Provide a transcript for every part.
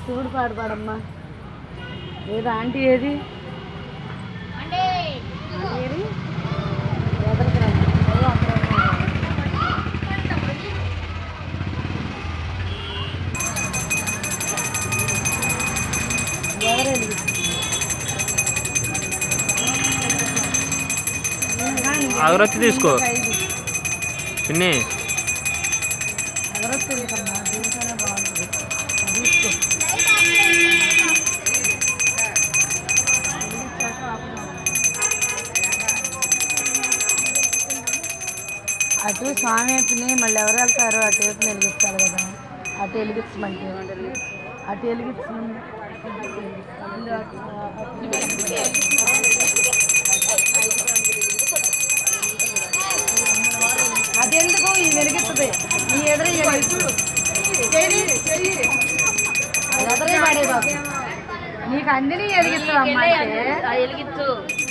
శివుడు పాడు పాడమ్మా ఏది ఆంటీ ఏది ఆంటీ ఏది? ఎదరికి రండి. అయ్యో, అక్కడ ఉన్నారు. ఎవరు వెలిగించారు? అగరొత్తి తీసుకో ఐదు. పిన్ని అగరొత్తి ఎందుకమ్మా? దీంట్లోనే బాగుంటుంది. అది తీసుకో. అటు స్వామి వైపుని మళ్ళీ ఎవరు వెళ్తారో అటు వైపు వెలిగిస్తారు కదా అటు వెలిగించమంటే అటు వెలిగించమండి అదెందుకు ఈ వెలిగిస్తుంది నీ ఎదురు ఎదురే పడే బాబు నీకు అందిని వెలిగిస్తావు అమ్మా అంటే వెలిగించు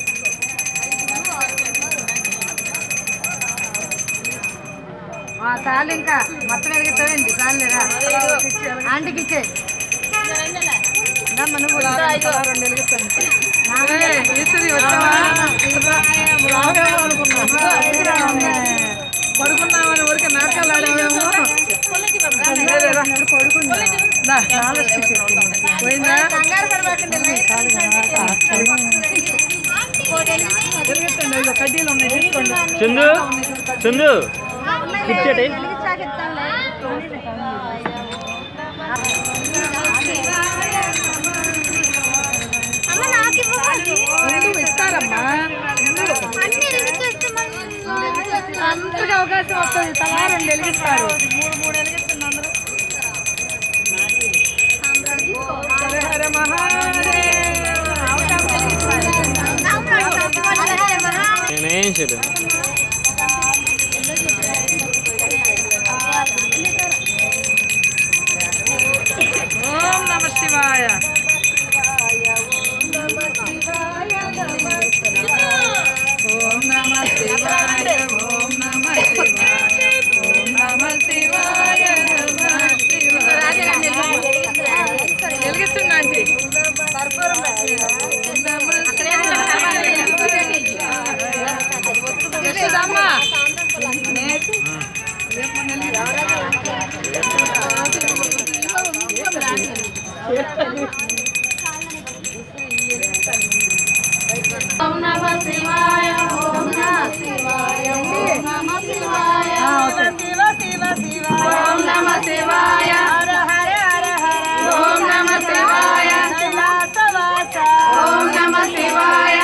ఆ, చాలు ఇంకా మొత్తం వెలిగిస్తావేంటి చాలు లేదా ఆంటీకి ఇచ్చే ఇందమ్మా నువ్వు కూడా రెండు వెలిగిస్తాను పడుకున్నామని ఊరికి నాటకాలు ఆడేమో పోయిందా కడ్డీలు ఉన్నాయి తీసుకోండి చందు చందు కూర్చోటి ఎందుకు ఇస్తారమ్మా అంతగా అవకాశం వస్తుంది తలా రెండు వెలిగిస్తారు మూడు మూడు వెలిగిస్తుంది అందరూ హరే హరే మహాదేవ నేనేం చేయలేదు ఓం నమ శివాయ ఓం నమ శివాయ ఓం నమ శివాయ ఓం నమ శివాయ నమ శివాయ వెలిగిస్తున్నా ఆంటీ ఓం నమ శివాయ. యశోదమ్మ. ఓం నమ శివాయ ఓం నమ శివాయ ఓం నమ శివాయ ఓం నమ శివాయ ఓం నమ శివాయ ఓం నమ శివాయ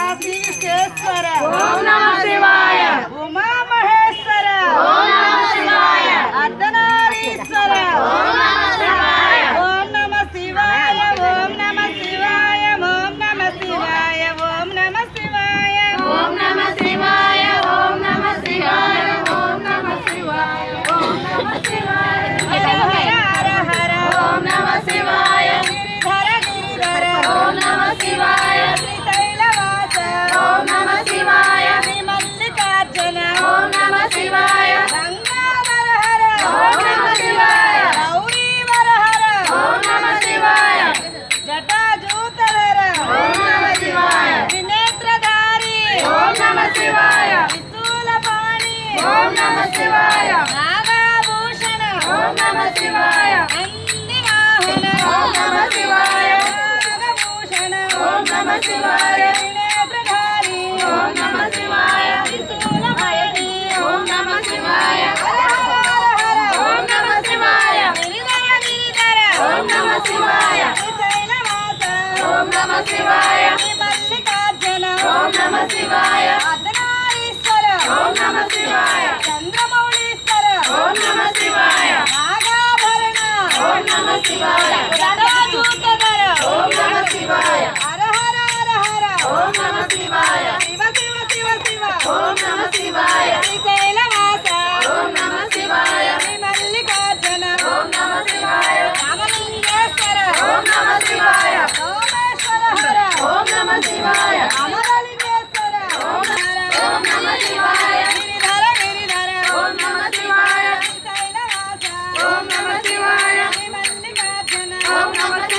ఓం నమ శివాయ ఉమా మహేశ్వర ఓం నమ శివాయ అర్ధనారీశ్వర ఓం నమ శివాయ ఓం నమ శివాయ ఓం నమ శివాయ ఓం నమ శివాయ ఓం నమ శివాయ ఓం నమ శివాయ ఓం నమ శివాయ ఓం నమ శివాయ ఓం నమ శివాయ హర హర ఓం నమ శివాయ ధర గిరిధర ఓం నమ శివాయ శ్రీశైలవాస ఓం నమ శివాయ శ్రీ మల్లికార్జున ఓం నమ శివాయ గంగాధర హర ఓం నమ శివాయ గౌరీవర హర ఓం నమ శివాయ జటాజూతధర ఓం నమ శివాయ త్రినేత్రధారి ఓం నమ శివాయ త్రిశూలపాణి ఓం నమ శివాయ నాగాభూషణ ఓం నమ శివాయ నందివాహన ఓం నమ శివాయ నాగభూషణ ఓం నమ శివాయ త్రినేత్రధారి ఓం నమ శివాయ త్రిశూలపాణి ఓం నమ శివాయ హర హర హర ఓం నమ శివాయ గిరిధర గిరిధర ఓం నమ శివాయ శ్రీశైలవాస ఓం నమ శివాయ శ్రీ మల్లికార్జున ఓం నమ శివాయ అర్ధనారీశ్వర ఓం నమ శివాయ చంద్రమౌళీశ్వర ఓం నమ శివాయ నాగాభరణ ఓం నమ శివాయ జటాజూతధర ఓం నమ శివాయ హర హర హర హర ఓం నమ శివాయ శివ శివ శివ శివ ఓం నమ శివాయ శ్రీశైలవాస ఓం నమ శివాయ శ్రీ మల్లికార్జున ఓం నమ శివాయ రామలింగేశ్వర ఓం నమ శివాయ సోమేశ్వర హర ఓం నమ శివాయ అమరలింగేశ్వర ఓం ఓం నమ శివాయ గిరిధర గిరిధర ఓం నమ శివాయ శ్రీశైలవాస ఓం నమ శివాయ శ్రీ మల్లికార్జున ఓం నమ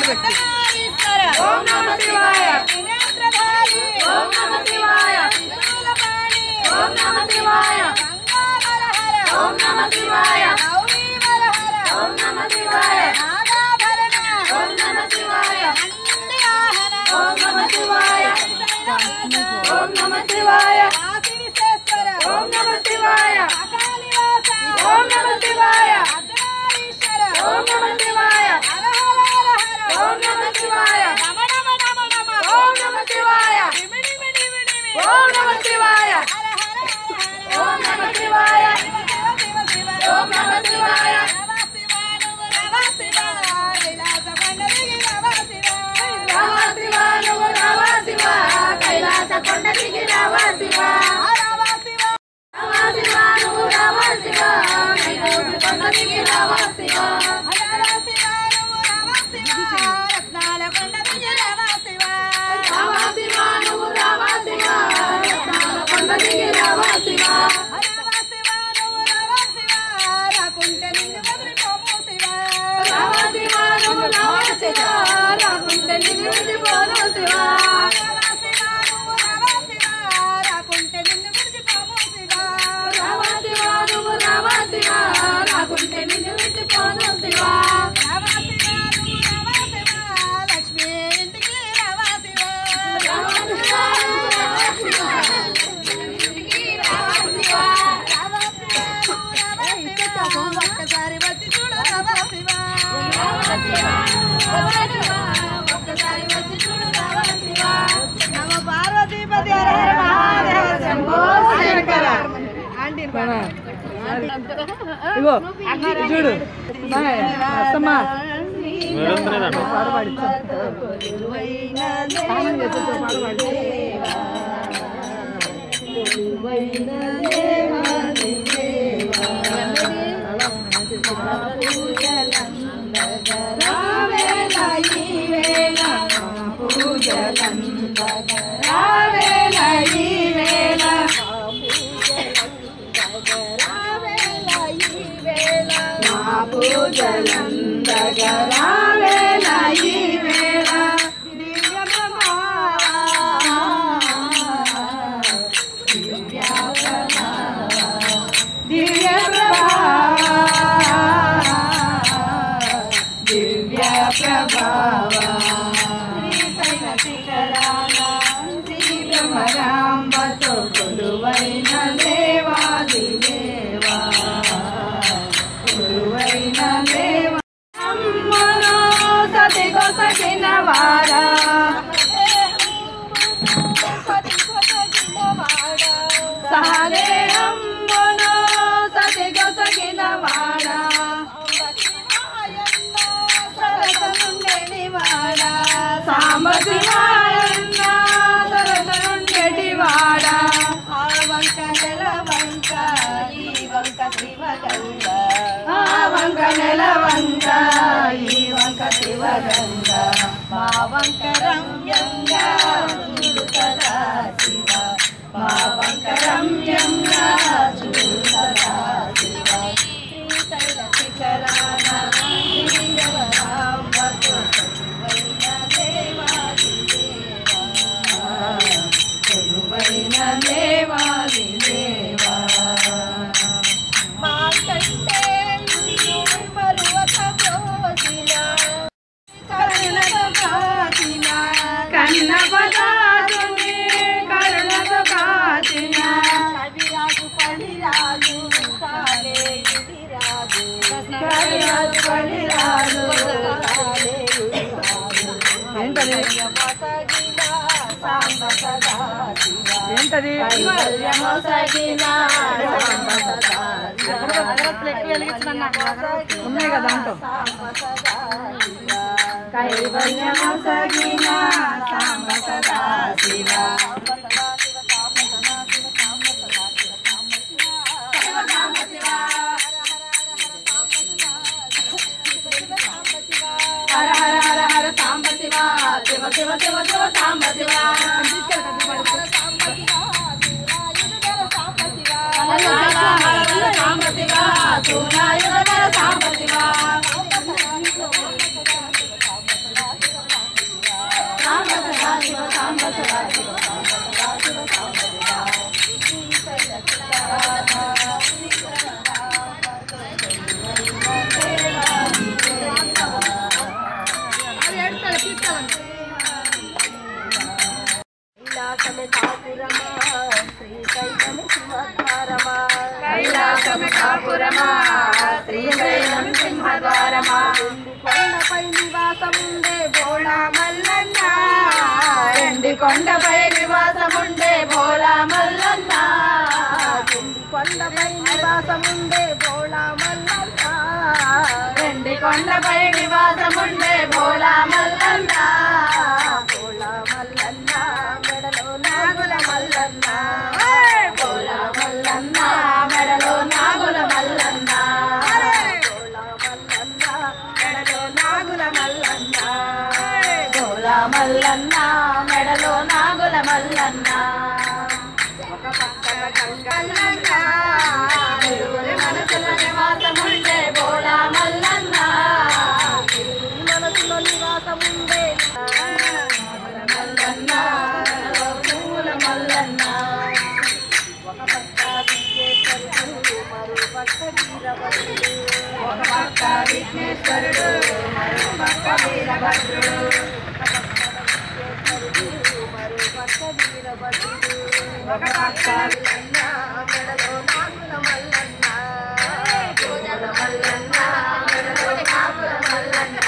అర్ధనారీశ్వర ఓం నమ శివాయ వినేంద్రధారి ఓం నమ శివాయ త్రిశూలపాణి ఓం నమ శివాయ గంగాధరహర ఓం నమ శివాయ గౌరీవరహర ఓం నమ శివాయ నాగాభరణ ఓం నమ శివాయ నందివాహన ఓం నమ శివాయ ఓం నమ శివాయ కాశీ విశ్వేశ్వర ఓం నమ శివాయ అకాలివాస ఓం నమ శివాయ అర్ధనారీశ్వర ఓం నమ శివాయ హర హర హర హర ఓం నమ శివాయ నమ నమ నమ నమ ఓం నమ శివాయ డిమిడి మిడి మిడి మిడి ఓం నమ శివాయ హర హర హర హర ఓం నమ శివాయ శివ శివ శివ ఓం నమ శివాయ రవ శివ నువ్వు రవ శివ కైలాస పండరికి రవ శివ రవ శివ నువ్వు రవ శివ కైలాస కొండకి రవ శివ రవ శివ రవ శివ నువ్వు రవ శివ కైలాస కొండకి రవ శివ రవ శివ నువ్వు రవ శివ రత్నాల కొండకి రవ శివ రవ శివ నువ్వు రవ శివ రత్నాల కొండకి రవ శివ రవ శివ నువ్వు రవ శివ రాకుంటే నిన్ను వదిలిపోము శివ రవ శివ నువ్వు రవ శివ రాకుంటే నిన్ను విడిపోను శివ రవ శివ నువ్వు రవ శివ రాకుంటే నిన్ను విడిపోము శివ రవ శివ నువ్వు రవ శివ రాకుంటే నిన్ను విడిపోను శివ రవ శివ నువ్వు రవ శివ లక్ష్మీ ఇంటికి రవ శివ రవ శివ నువ్వు రవ శివ ఇంటికి రవ శివ రవ శివ నువ్వు రవ శివ ఒక్కసారి వచ్చి చూడు రవ శివ రవ శివ రవ శివ ఒక్కసారి వచ్చి చూడు రవ శివ నమ పార్వతీపతి హర హర మహాదేవ శంభో శంకర ఆంటీ ఇగో చూడు అత్తమ్మా వేడుకునేదంట దివ్య దివ్య ప్రభావ శ్రీశైల శిఖరాన శ్రీ భ్రమరాంబతో కొలువైన దేవాది దేవా కొలువైన దేవా అమ్మనో సతి కొసగిన వారా సహదేహమ్మనో సతి కొసగిన వాడా సాంబ శివాయన్న సరస నుండెటి వాడా ఆ వంక నెల వంక ఈ వంక శివగంగ ఆ వంక నెల వంక ఈ వంక శివగంగ మా వంక రమ్యంగా చూడు సదా శివ మా వంక రమ్యంగా చూడు సదా శివ శ్రీశైల శిఖరాన శ్రీరవరాంబతో కొలువైన దేవాది దేవా కొలువైన దేవాది దేవా మా కంటే మరువక పోసిన కరుణతో కాచిన కన్న పదాసుని కరుణతో కాచిన కవిరాజు పడిరాజు కాలే యువిరాజు కవిరాజు పడిరాజు కాలే యువిరాజు ఏంటది సాంబ సదా శివ ఏంటది కైవల్యమొసగిన సాంబ సదా ఉన్నాయి కదా దాంట్లో కైవల్యమొసగిన సాంబ సదా శివ హర హర హర హర సాంబ శివ శివ శివ శివ శివ సాంబ శివ హర హర హర సాంబ శివ సూర్యాయుధర సాంబ శివ శివ సాంబ సదా శివ సాంబ సదా శివ సాంబ సదా శ్రీశైల కైలాసమే కాపురమా శ్రీశైలము శివద్వారమా కైలాసమే కాపురమా, శ్రీశైలం సింహద్వారమా. కొండపై నివాసముండే బోళా మల్లన్న ఎండి కొండపై నివాసముండే భోలా మల్లన్న ఎండి కొండపై నివాసముండే బోళా మల్లన్న ఎండి కొండపై నివాసముండే భోలా మల్లన్న బోళా మల్లన్న మెడలో నాగుల మల్లన్న భోలా మల్లన్న మెడలో నాగుల మల్లన్న బోళా మల్లన్న మెడలో నాగుల మల్లన్న భోలా మల్లన్న మెడలో నాగుల మల్లన్న ఒక పక్కన గంగల్లన్న ఇరువురి మనసుల నివాసముండే భోలా మల్లన్న ఈ మనసులో నివాసముండే మల్లన్న పూల మల్లన్న ఒక పక్క విద్యేశ్వరుడు మరో పక్క వీరభద్రుడు ఒక పక్క విఘ్నేశ్వరుడు మరో పక్క వీరభద్రుడు మరో పక్క వీరభద్రుడు ఒక పక్క మల్లన్న మెడలో నాగుల మల్లన్న పూజల మల్లన్న మెడలో కాపుల మల్లన్న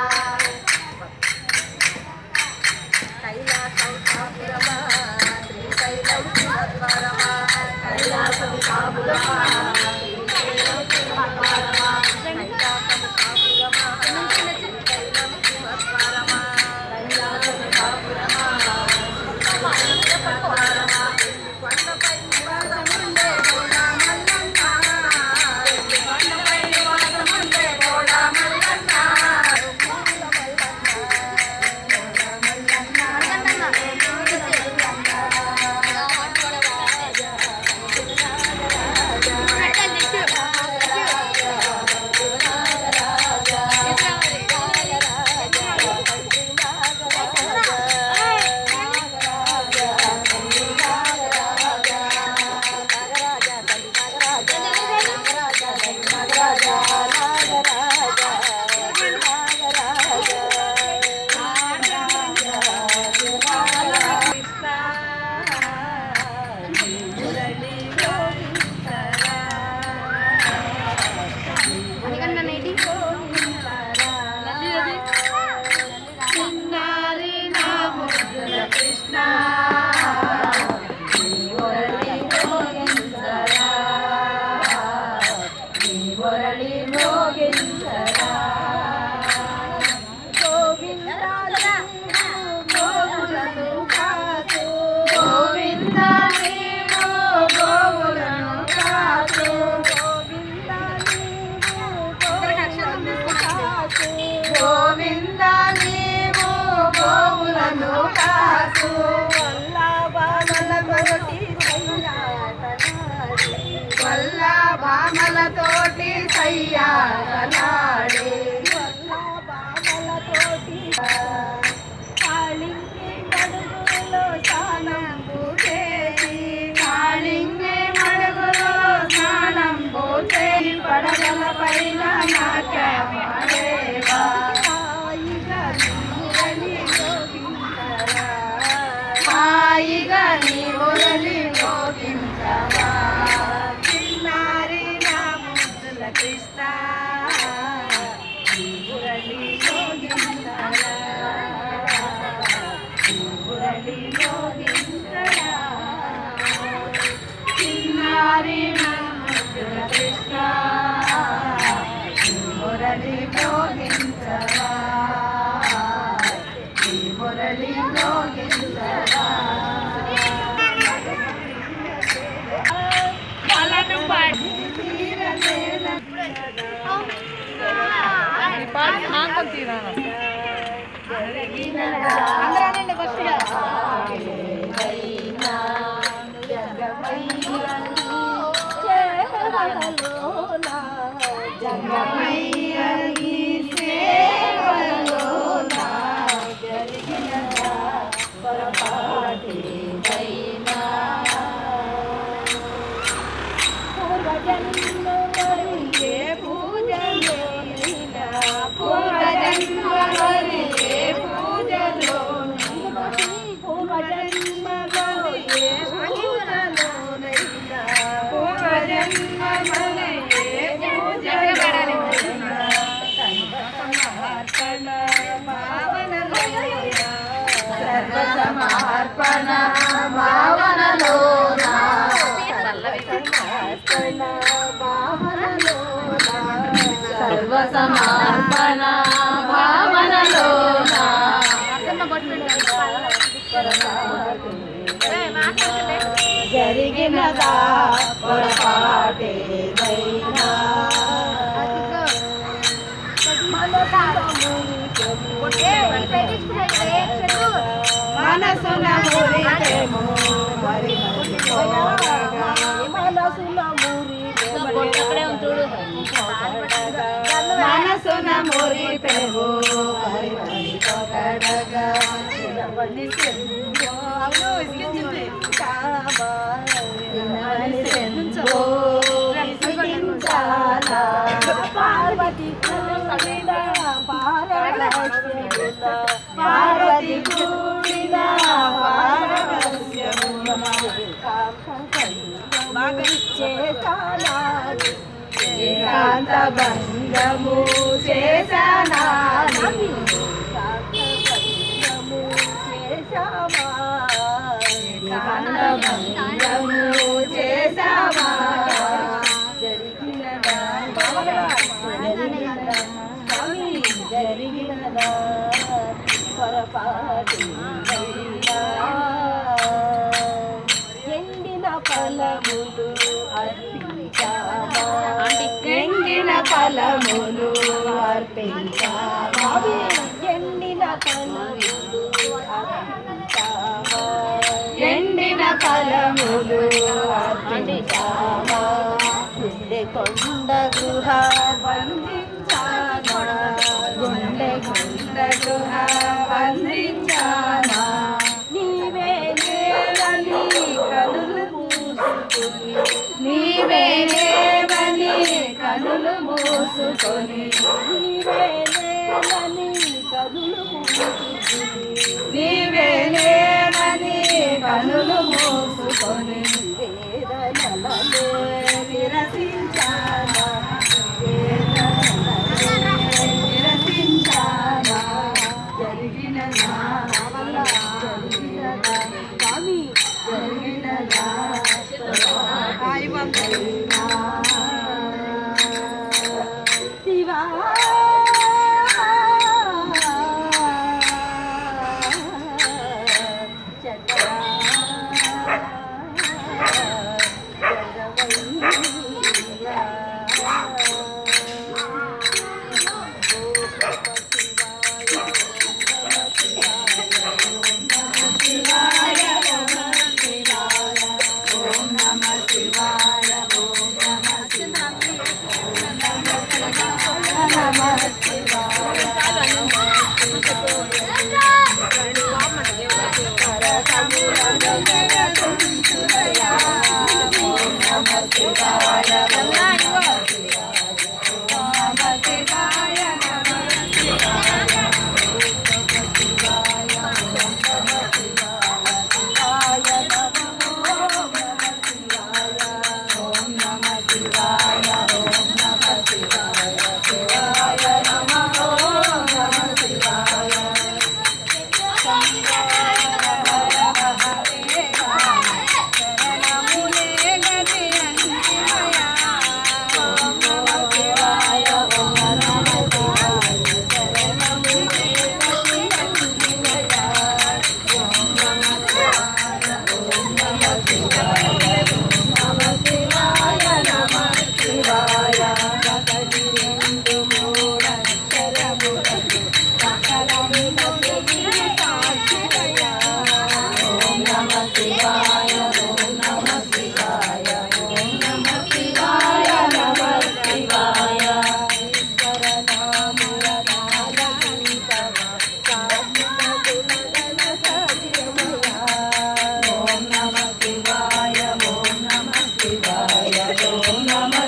కైలాసం కాపురమా శ్రీశైలం శివద్వారమా కైలాసం కాపురమా కైలాసం కాపురమా శ్రీశైలం శివద్వారమా కైలాసం కాపురమా కొండపై నివాసముండే బోళా మల్లన్న కొండపై నివాసముండే భోలా మల్లన్న చిన్నారి నా ముద్దుల కృష్ణ నీ మురళి మోగించరా నీ మురళి మోగించరా గోవులను కాచు గోవింద నీవు గోవులను కాచు గోవింద నీవు గోవులను కాచు వల్ల భామలతోటి సయ్యాడనాడే కాళింగే మడుగులో స్నానం పోతే పడగల పైన నాట్యమాడేవా హాయిగా నీ మురళి మోగించవా చిన్నారి నా ముద్దుల కృష్ణ నీ మురళి మోగించరా నీ మురళి మోగించరా చిన్నారి నా ముద్దుల కృష్ణ నీ మురళి మోగించరా నీ మురళి మోగించరా జగమయ్య జన్మలోని ఏ పూజలోనైనా పూర్వ జన్మలోని ఏ పూజలోనైనా పూర్వ జన్మలోని ఏ పూజలోనైనా పూర్వ జన్మలోని ఏ పూజలోనైనా సర్వసమర్పణ భావనలోన సర్వసమర్పణ భావనలోన సర్వసమర్పణ భావనలోన సర్వసమర్పణ భావనలోన జరిగినదా పొరపాటేదైనా మనసున మురితేమో మరి మరిపోగా మనసున మనసున మురిపేమో మరి మరిపోగడగా చిన్నవని సెందో అవును ఇసిగించింది పార్వతి కూడిన పారవశ్యమున పార్వతి కూడిన చేశానాడు ఏకాంత భంగము చేశానాడు భంగము చేశామా ఏకాంత భంగము చేశామా జరిగినదా జరిగినదా స్వామి జరిగినదా పొరపాటు ఎండిన ఫలములు అర్పించామా ఎండిన ఫలములు అర్పించామా ఎండిన ఫలములు అర్పించామా ఎండిన ఫలములు అర్పించామా గుండె కొండ గుహ బంధించామా గుండె కొండ గుహ బంధించామా నీవే నేలని కనులు మూసుకొని నీవే నేవని కనులు మూసుకొని నీవే నేలని కనులు మూసుకొని నీవే నేలని కనులు మూసుకొని వేదనలనే విరసించానా వేదనలనే విరసించానా జరిగినదా జరిగినదా స్వామి జరిగినదా శివా ఓం నమ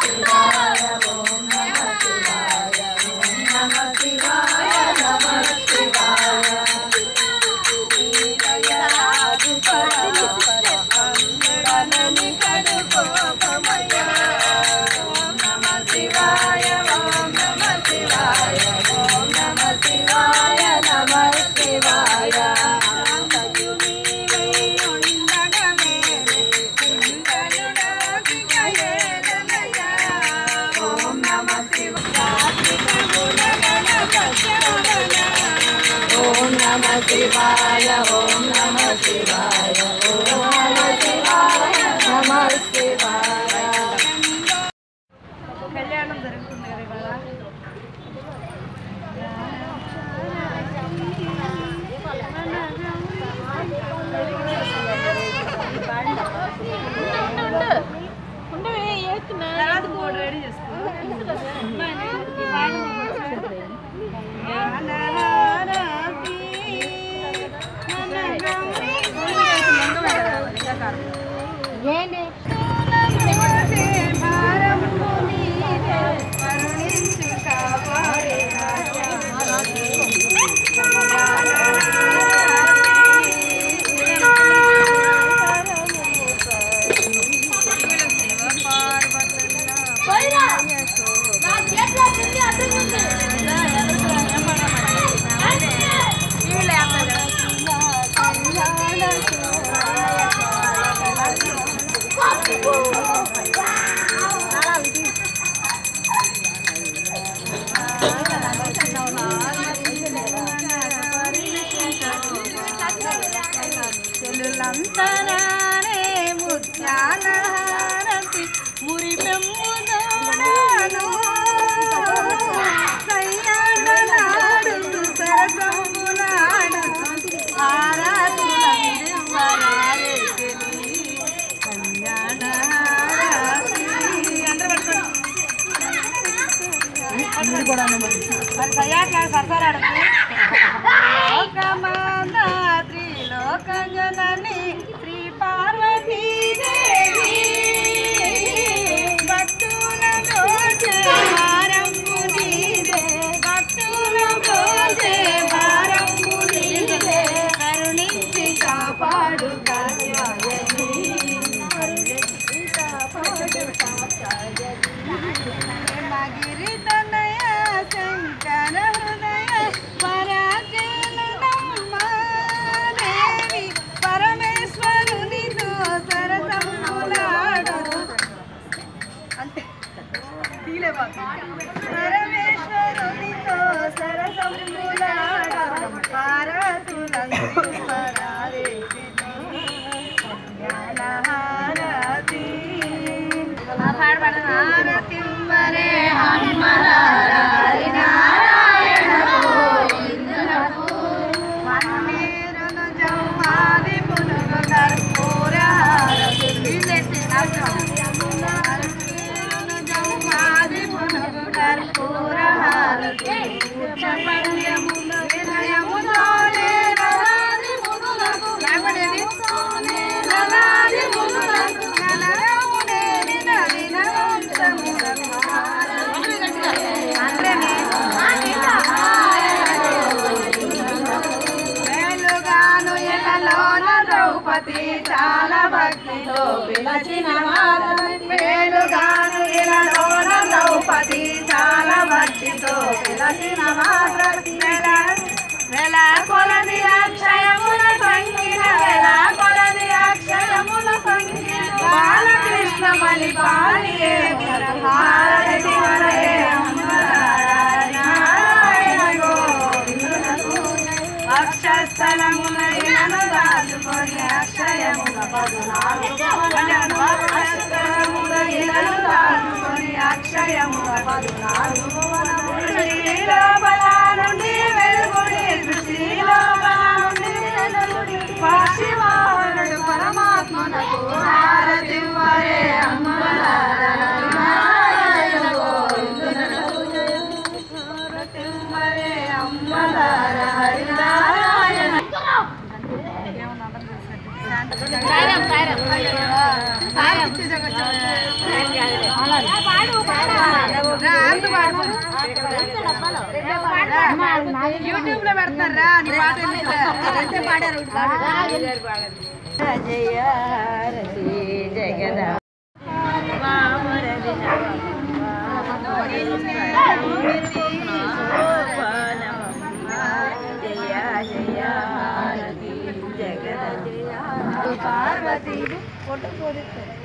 కళ్యాణం జరుగుతుంది కదా ఇవాళ తర్వాత బోర్డు రెడీ చేసుకో చెల్లులంతరానే ముత్యాల హారతి మురిపెమ్ముదోడాను సయ్యాడలాడుతూ సరసములాడుతూ హారతులందివ్వరారే చెలి కళ్యాణ హారతి అందరూ పట్టుకోండి మరి సయ్యాట్లా సరసలాడుతూ లోకమాత త్రిలోక జనని శ్రీ పార్వతీ దేవి భక్తుల రోజే భారంబు నీదే భక్తుల రోజే భారంబు నీదే కరుణించి కాపాడు కాత్యాయని కరుణించి కాపాడు కాత్యాయని మగిరి తనయ శంకర హృదయ పరాజనమ్మ దేవి పరమేశ్వరునితో సరసములాడు అంతే తీలే పరమేశ్వరునితో సరసములాడు భారతులందు పరారే జ్ఞానహారతి హారతి మరే మన్మేరును జౌమాది పునుగు కర్పూర హారతి మన్మేరును జౌమాది పునుగు కర్పూర హారతి ఉచ్చపర్యముల వినయముతోనే నలాది మునులకు లేపడేది నలాది మునులకు నలరమునే వినవిన వంశములకు అందరినీ వేలుగాను ఎలలోన ద్రౌపది చాలా భక్తితో పిలచిన వేలుగాను ఎలలోన ద్రౌపది చాలా భక్తితో పిలచిన వెల వెల కొలది అక్షయముల సంఖ్య వెల కొలది అక్షయముల సంఖ్య బాలకృష్ణ మలి పాలియే భారతి వరయే నారాయణ గోవిందునకు అక్షస్థలములను దాచుకొని అక్షయముల పదునాలుగు అక్షస్థలములను దాచుకొని అక్షయముల పదునాలుగు లోపల నుండి వెలుగుడి దృష్టి లోపల నుండి వెలుగుడి శివాహనుడు పరమాత్మనకు హారతి వరే అమ్మలారాయణ గోవిందునకు హారతి వరే అమ్మలార హరినారాయణ పాడు గొంతు పాడు యూట్యూబ్ లో పెడతారా నీ పాట ఎందుకురా? పార్వతి ఫోటో